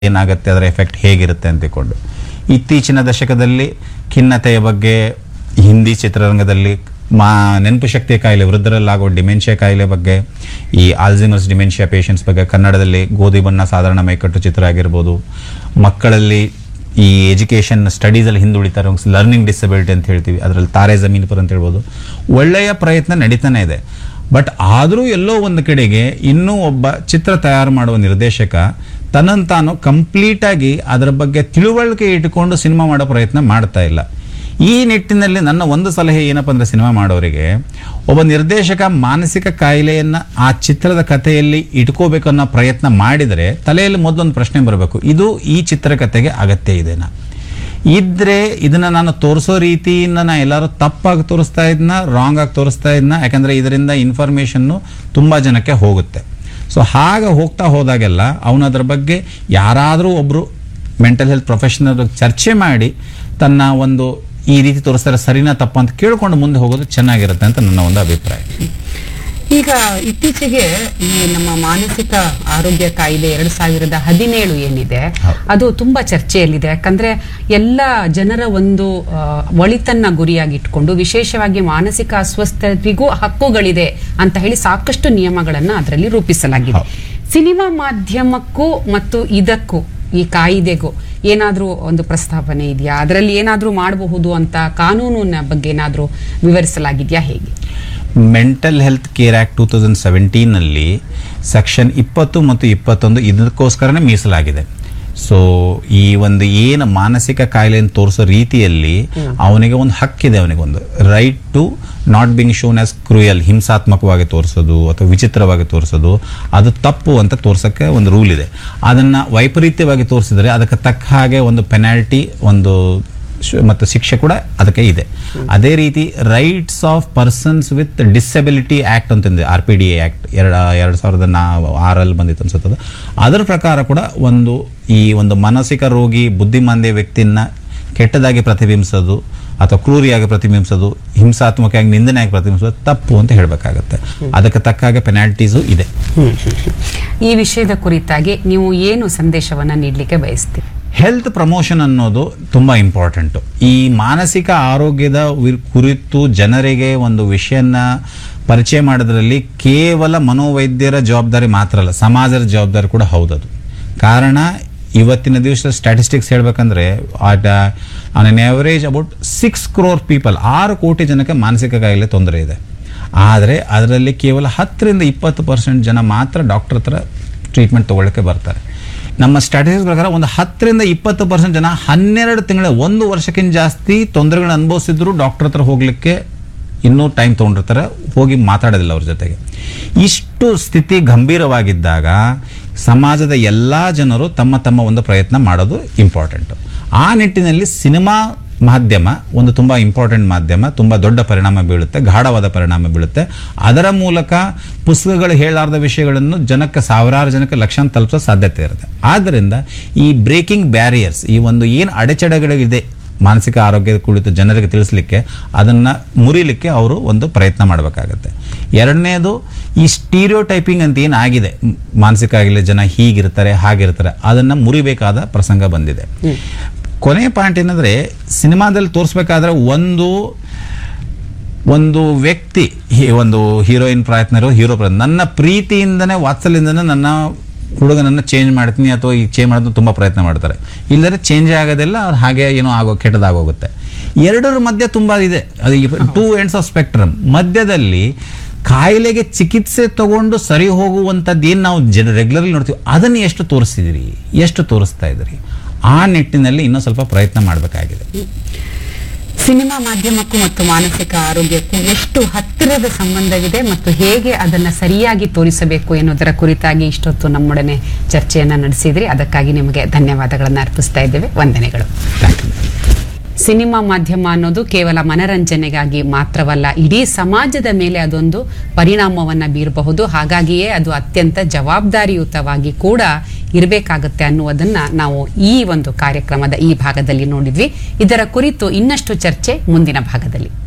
ಏನಾಗುತ್ತೆ ಅದರ ಎಫೆಕ್ಟ್ ಹೇಗಿರುತ್ತೆ ಅಂತಿಕೊಂಡು ಇತ್ತೀಚಿನ ದಶಕದಲ್ಲಿ ಖಿನ್ನತೆಯ ಬಗ್ಗೆ ಹಿಂದಿ ಚಿತ್ರರಂಗದಲ್ಲಿ ಮಾ ನೆನಪು ಶಕ್ತಿ ಕಾಯಿಲೆ ವೃದ್ಧರಲ್ಲಾಗುವ ಡಿಮೆನ್ಷಿಯಾ ಕಾಯಿಲೆ ಬಗ್ಗೆ ಈ ಆಲ್ಝಿಮರ್ಸ್ ಡಿಮೆನ್ಷಿಯಾ ಪೇಷಂಟ್ಸ್ ಬಗ್ಗೆ ಕನ್ನಡದಲ್ಲಿ ಗೋಧಿ ಬಣ್ಣ ಸಾಧಾರಣ ಮೈಕಟ್ಟು ಚಿತ್ರ ಆಗಿರ್ಬೋದು ಮಕ್ಕಳಲ್ಲಿ ಈ ಎಜುಕೇಷನ್ ಸ್ಟಡೀಸಲ್ಲಿ ಹಿಂದುಳಿತಾರೆ ಲರ್ನಿಂಗ್ ಡಿಸಬಿಲಿಟಿ ಅಂತ ಹೇಳ್ತೀವಿ ಅದರಲ್ಲಿ ತಾರೆ ಜಮೀನ್ ಪರ್ ಅಂತ ಹೇಳ್ಬೋದು ಒಳ್ಳೆಯ ಪ್ರಯತ್ನ ನಡೀತಾನೆ ಇದೆ ಬಟ್ ಆದರೂ ಎಲ್ಲೋ ಒಂದು ಕಡೆಗೆ ಇನ್ನೂ ಒಬ್ಬ ಚಿತ್ರ ತಯಾರು ಮಾಡುವ ನಿರ್ದೇಶಕ ತನ್ನನ್ನು ತಾನು ಕಂಪ್ಲೀಟಾಗಿ ಅದರ ಬಗ್ಗೆ ತಿಳುವಳಿಕೆ ಇಟ್ಟುಕೊಂಡು ಸಿನಿಮಾ ಮಾಡೋ ಪ್ರಯತ್ನ ಮಾಡ್ತಾ ಇಲ್ಲ ಈ ನಿಟ್ಟಿನಲ್ಲಿ ನನ್ನ ಒಂದು ಸಲಹೆ ಏನಪ್ಪ ಅಂದರೆ ಸಿನಿಮಾ ಮಾಡೋರಿಗೆ ಒಬ್ಬ ನಿರ್ದೇಶಕ ಮಾನಸಿಕ ಕಾಯಿಲೆಯನ್ನು ಆ ಚಿತ್ರದ ಕಥೆಯಲ್ಲಿ ಇಟ್ಕೋಬೇಕು ಅನ್ನೋ ಪ್ರಯತ್ನ ಮಾಡಿದರೆ ತಲೆಯಲ್ಲಿ ಮೊದಲೊಂದು ಪ್ರಶ್ನೆ ಬರಬೇಕು ಇದು ಈ ಚಿತ್ರಕಥೆಗೆ ಅಗತ್ಯ ಇದೆನಾ ಇದ್ರೆ ಇದನ್ನ ನಾನು ತೋರಿಸೋ ರೀತಿಯಿಂದ ನಾ ಎಲ್ಲರೂ ತಪ್ಪಾಗಿ ತೋರಿಸ್ತಾ ಇದ್ನ ರಾಂಗ್ ಆಗಿ ತೋರಿಸ್ತಾ ಇದ್ನ ಯಾಕಂದ್ರೆ ಇದರಿಂದ ಇನ್ಫಾರ್ಮೇಷನ್ನು ತುಂಬ ಜನಕ್ಕೆ ಹೋಗುತ್ತೆ ಸೊ ಹಾಗೆ ಹೋಗ್ತಾ ಹೋದಾಗೆಲ್ಲ ಅವನು ಅದ್ರ ಬಗ್ಗೆ ಯಾರಾದರೂ ಒಬ್ಬರು ಮೆಂಟಲ್ ಹೆಲ್ತ್ ಪ್ರೊಫೆಷನಲ್ ಚರ್ಚೆ ಮಾಡಿ ತನ್ನ ಒಂದು ಈ ರೀತಿ ತೋರಿಸ್ತಾರೆ ಸರಿನಾ ತಪ್ಪ ಅಂತ ಕೇಳ್ಕೊಂಡು ಮುಂದೆ ಹೋಗೋದು ಚೆನ್ನಾಗಿರುತ್ತೆ ಅಂತ ನನ್ನ ಒಂದು ಅಭಿಪ್ರಾಯ ಈಗ ಇತ್ತೀಚೆಗೆ ಈ ನಮ್ಮ ಮಾನಸಿಕ ಆರೋಗ್ಯ ಕಾಯ್ದೆ ಎರಡ್ ಸಾವಿರದ ಹದಿನೇಳು ಏನಿದೆ ಅದು ತುಂಬಾ ಚರ್ಚೆಯಲ್ಲಿದೆ ಯಾಕಂದ್ರೆ ಎಲ್ಲ ಜನರ ಒಂದು ಆ, ಒಳಿತನ್ನ ಗುರಿಯಾಗಿ ಇಟ್ಕೊಂಡು ವಿಶೇಷವಾಗಿ ಮಾನಸಿಕ ಅಸ್ವಸ್ಥರಿಗೂ ಹಕ್ಕುಗಳಿದೆ ಅಂತ ಹೇಳಿ ಸಾಕಷ್ಟು ನಿಯಮಗಳನ್ನ ಅದರಲ್ಲಿ ರೂಪಿಸಲಾಗಿದೆ ಸಿನಿಮಾ ಮಾಧ್ಯಮಕ್ಕೂ ಮತ್ತು ಇದಕ್ಕೂ ಈ ಕಾಯಿದೆಗೂ ಏನಾದ್ರೂ ಒಂದು ಪ್ರಸ್ತಾವನೆ ಇದೆಯಾ ಅದರಲ್ಲಿ ಏನಾದ್ರೂ ಮಾಡಬಹುದು ಅಂತ ಕಾನೂನಿನ ಬಗ್ಗೆ ಏನಾದ್ರೂ ವಿವರಿಸಲಾಗಿದೆಯಾ ಹೇಗೆ mental health care act two thousand ಸೆವೆಂಟೀನಲ್ಲಿ ಸೆಕ್ಷನ್ ಇಪ್ಪತ್ತು ಮತ್ತು ಇಪ್ಪತ್ತೊಂದು ಇದಕ್ಕೋಸ್ಕರನೇ ಮೀಸಲಾಗಿದೆ ಸೊ ಈ ಒಂದು ಏನು ಮಾನಸಿಕ ಕಾಯಿಲೆಯನ್ನು ತೋರಿಸೋ ರೀತಿಯಲ್ಲಿ ಅವನಿಗೆ ಒಂದು ಹಕ್ಕಿದೆ ಅವನಿಗೆ ಒಂದು right to not being shown as cruel ಹಿಂಸಾತ್ಮಕವಾಗಿ ತೋರಿಸೋದು ಅಥವಾ ವಿಚಿತ್ರವಾಗಿ ತೋರಿಸೋದು ಅದು ತಪ್ಪು ಅಂತ ತೋರ್ಸೋಕ್ಕೆ ಒಂದು ರೂಲ್ ಇದೆ ಅದನ್ನು ವೈಪರೀತ್ಯವಾಗಿ ತೋರಿಸಿದರೆ ಅದಕ್ಕೆ ತಕ್ಕ ಹಾಗೆ ಒಂದು ಪೆನಾಲ್ಟಿ ಒಂದು ಶ್- ಮತ್ತು ಶಿಕ್ಷೆ ಕೂಡ ಅದಕ್ಕೆ ಇದೆ ಅದೇ ರೀತಿ rights of persons with disability act ಅಂತಂದಿದೆ R P D A act ಎರಡು ಎರಡು ಸಾವಿರದ ನಾ ಆರಲ್ಲಿ ಬಂದಿತ್ತು ಅನ್ಸುತ್ತದೆ ಅದರ ಪ್ರಕಾರ ಕೂಡ ಒಂದು ಈ ಒಂದು ಮಾನಸಿಕ ರೋಗಿ ಬುದ್ಧಿಮಾಂದ್ಯ ವ್ಯಕ್ತಿನ ಕೆಟ್ಟದಾಗಿ ಪ್ರತಿಬಿಂಬಿಸೋದು ಅಥವಾ ಕ್ರೂರಿಯಾಗಿ ಪ್ರತಿಬಿಂಬಿಸೋದು ಹಿಂಸಾತ್ಮಕವಾಗಿ ನಿಂದನೆಯಾಗಿ ಪ್ರತಿಬಿಂಬಿಸೋದು ತಪ್ಪು ಅಂತ ಹೇಳಬೇಕಾಗತ್ತೆ ಅದಕ್ಕೆ ತಕ್ಕ ಹಾಗೆ ಪೆನಾಲ್ಟೀಸು ಇದೆ ಈ ವಿಷಯದ ಕುರಿತಾಗಿ ನೀವು ಏನು ಸಂದೇಶವನ್ನ ನೀಡಲಿಕ್ಕೆ ಬಯಸ್ತೀರಿ ಹೆಲ್ತ್ ಪ್ರಮೋಷನ್ ಅನ್ನೋದು ತುಂಬ ಇಂಪಾರ್ಟೆಂಟು ಈ ಮಾನಸಿಕ ಆರೋಗ್ಯದ ವಿ- ಕುರಿತು ಜನರಿಗೆ ಒಂದು ವಿಷಯನ ಪರಿಚಯ ಮಾಡೋದ್ರಲ್ಲಿ ಕೇವಲ ಮನೋವೈದ್ಯರ ಜವಾಬ್ದಾರಿ ಮಾತ್ರ ಅಲ್ಲ ಸಮಾಜದ ಜವಾಬ್ದಾರಿ ಕೂಡ ಹೌದದು ಕಾರಣ ಇವತ್ತಿನ ದಿವಸ ಸ್ಟ್ಯಾಟಿಸ್ಟಿಕ್ಸ್ ಹೇಳ್ಬೇಕಂದ್ರೆ on an average about six crore people ಆರು ಕೋಟಿ ಜನಕ್ಕೆ ಮಾನಸಿಕ ಕಾಯಿಲೆ ತೊಂದರೆ ಇದೆ ಆದರೆ ಅದರಲ್ಲಿ ಕೇವಲ ಹತ್ತರಿಂದ ಇಪ್ಪತ್ತು ಪರ್ಸೆಂಟ್ ಜನ ಮಾತ್ರ ಡಾಕ್ಟರ್ ಹತ್ರ ಟ್ರೀಟ್ಮೆಂಟ್ ತೊಗೊಳ್ಳೋಕ್ಕೆ ಬರ್ತಾರೆ ನಮ್ಮ ಸ್ಟ್ಯಾಟಿಸ್ಟಿಕ್ಸ್ ಪ್ರಕಾರ ಒಂದು ಹತ್ತರಿಂದ ಇಪ್ಪತ್ತು ಪರ್ಸೆಂಟ್ ಜನ ಹನ್ನೆರಡು ತಿಂಗಳ ಒಂದು ವರ್ಷಕ್ಕಿಂತ ಜಾಸ್ತಿ ತೊಂದರೆಗಳನ್ನ ಅನುಭವಿಸಿದ್ರು ಡಾಕ್ಟರ್ ಹತ್ರ ಹೋಗ್ಲಿಕ್ಕೆ ಇನ್ನೂ ಟೈಮ್ ತೊಗೊಂಡಿರ್ತಾರೆ ಹೋಗಿ ಮಾತಾಡೋದಿಲ್ಲ ಅವ್ರ ಜೊತೆಗೆ ಇಷ್ಟು ಸ್ಥಿತಿ ಗಂಭೀರವಾಗಿದ್ದಾಗ ಸಮಾಜದ ಎಲ್ಲ ಜನರು ತಮ್ಮ ತಮ್ಮ ಒಂದು ಪ್ರಯತ್ನ ಮಾಡೋದು ಇಂಪಾರ್ಟೆಂಟು ಆ ನಿಟ್ಟಿನಲ್ಲಿ ಸಿನಿಮಾ ಮಾಧ್ಯಮ ಒಂದು ತುಂಬ ಇಂಪಾರ್ಟೆಂಟ್ ಮಾಧ್ಯಮ ತುಂಬ ದೊಡ್ಡ ಪರಿಣಾಮ ಬೀಳುತ್ತೆ ಗಾಢವಾದ ಪರಿಣಾಮ ಬೀಳುತ್ತೆ ಅದರ ಮೂಲಕ ಪುಸ್ತಕಗಳು ಹೇಳಾರ್ದ ವಿಷಯಗಳನ್ನು ಜನಕ್ಕೆ ಸಾವಿರಾರು ಜನಕ್ಕೆ ಲಕ್ಷಾಂತರ ತಲುಪಿಸೋ ಸಾಧ್ಯತೆ ಇರುತ್ತೆ ಆದ್ದರಿಂದ ಈ ಬ್ರೇಕಿಂಗ್ ಬ್ಯಾರಿಯರ್ಸ್ ಈ ಒಂದು ಏನು ಅಡೆತಡೆಗಳಿದೆ ಮಾನಸಿಕ ಆರೋಗ್ಯದ ಕುರಿತು ಜನರಿಗೆ ತಿಳಿಸ್ಲಿಕ್ಕೆ ಅದನ್ನು ಮುರಿಲಿಕ್ಕೆ ಅವರು ಒಂದು ಪ್ರಯತ್ನ ಮಾಡಬೇಕಾಗತ್ತೆ ಎರಡನೇದು ಈ ಸ್ಟೀರಿಯೋ ಟೈಪಿಂಗ್ ಅಂತ ಏನು ಆಗಿದೆ ಮ್, ಮಾನಸಿಕ ಆಗಿಲ್ಲ ಜನ ಹೀಗಿರ್ತಾರೆ ಹಾಗಿರ್ತಾರೆ ಅದನ್ನು ಮುರಿಬೇಕಾದ ಪ್ರಸಂಗ ಬಂದಿದೆ ಕೊನೆಯ ಪಾಯಿಂಟ್ ಏನಂದರೆ ಸಿನಿಮಾದಲ್ಲಿ ತೋರಿಸ್ಬೇಕಾದ್ರೆ ಒಂದು ಒಂದು ವ್ಯಕ್ತಿ ಹಿ- ಒಂದು ಹೀರೋಯಿನ್ ಪ್ರಯತ್ನ ಇರೋ ಹೀರೋ ಪ್ರಯತ್ನ ನನ್ನ ಪ್ರೀತಿಯಿಂದನೇ ವಾತ್ಸಲ್ಯದಿಂದನೇ ನನ್ನ ಹುಡುಗನನ್ನು ಚೇಂಜ್ ಮಾಡ್ತೀನಿ ಅಥವಾ ಈಗ ಚೇಂಜ್ ಮಾಡೋದು ತುಂಬ ಪ್ರಯತ್ನ ಮಾಡ್ತಾರೆ ಇಲ್ಲದ್ರೆ ಚೇಂಜ್ ಆಗೋದಿಲ್ಲ ಅದು ಹಾಗೆ ಏನೋ ಆಗೋ ಕೆಟ್ಟದಾಗೋಗುತ್ತೆ ಎರಡರ ಮಧ್ಯೆ ತುಂಬ ಇದೆ ಅದು ಟೂ ಎಂಡ್ಸ್ ಆಫ್ ಸ್ಪೆಕ್ಟ್ರಮ್ ಮಧ್ಯದಲ್ಲಿ ಕಾಯಿಲೆಗೆ ಚಿಕಿತ್ಸೆ ತಗೊಂಡು ಸರಿ ಹೋಗುವಂಥದ್ದು ಏನು ನಾವು ಜನ ರೆಗ್ಯುಲರ್ಲಿ ನೋಡ್ತೀವಿ ಅದನ್ನು ಎಷ್ಟು ತೋರಿಸ್ತಿದ್ದೀರಿ ಎಷ್ಟು ತೋರಿಸ್ತಾ ಇದ್ದೀರಿ ಆ ನಿಟ್ಟಿನಲ್ಲಿ ಇನ್ನೂ ಸ್ವಲ್ಪ ಪ್ರಯತ್ನ ಮಾಡಬೇಕಾಗಿದೆ ಸಿನಿಮಾ ಮಾಧ್ಯಮಕ್ಕೂ ಮತ್ತು ಮಾನಸಿಕ ಆರೋಗ್ಯಕ್ಕೂ ಎಷ್ಟು ಹತ್ತಿರದ ಸಂಬಂಧವಿದೆ ಮತ್ತು ಹೇಗೆ ಅದನ್ನ ಸರಿಯಾಗಿ ತೋರಿಸಬೇಕು ಎನ್ನುವುದರ ಕುರಿತಾಗಿ ಇಷ್ಟೊತ್ತು ನಮ್ಮೊಡನೆ ಚರ್ಚೆಯನ್ನ ನಡೆಸಿದ್ರಿ ಅದಕ್ಕಾಗಿ ನಿಮಗೆ ಧನ್ಯವಾದಗಳನ್ನು ಅರ್ಪಿಸ್ತಾ ಇದ್ದೇವೆ ವಂದನೆಗಳು ಥ್ಯಾಂಕ್ ಯು ಸಿನಿಮಾ ಮಾಧ್ಯಮ ಅನ್ನೋದು ಕೇವಲ ಮನರಂಜನೆಗಾಗಿ ಮಾತ್ರವಲ್ಲ ಇಡೀ ಸಮಾಜದ ಮೇಲೆ ಅದೊಂದು ಪರಿಣಾಮವನ್ನ ಬೀರಬಹುದು ಹಾಗಾಗಿಯೇ ಅದು ಅತ್ಯಂತ ಜವಾಬ್ದಾರಿಯುತವಾಗಿ ಕೂಡ ಇರಬೇಕಾಗುತ್ತೆ ಅನ್ನುವುದನ್ನ ನಾವು ಈ ಒಂದು ಕಾರ್ಯಕ್ರಮದ ಈ ಭಾಗದಲ್ಲಿ ನೋಡಿದ್ವಿ ಇದರ ಕುರಿತು ಇನ್ನಷ್ಟು ಚರ್ಚೆ ಮುಂದಿನ ಭಾಗದಲ್ಲಿ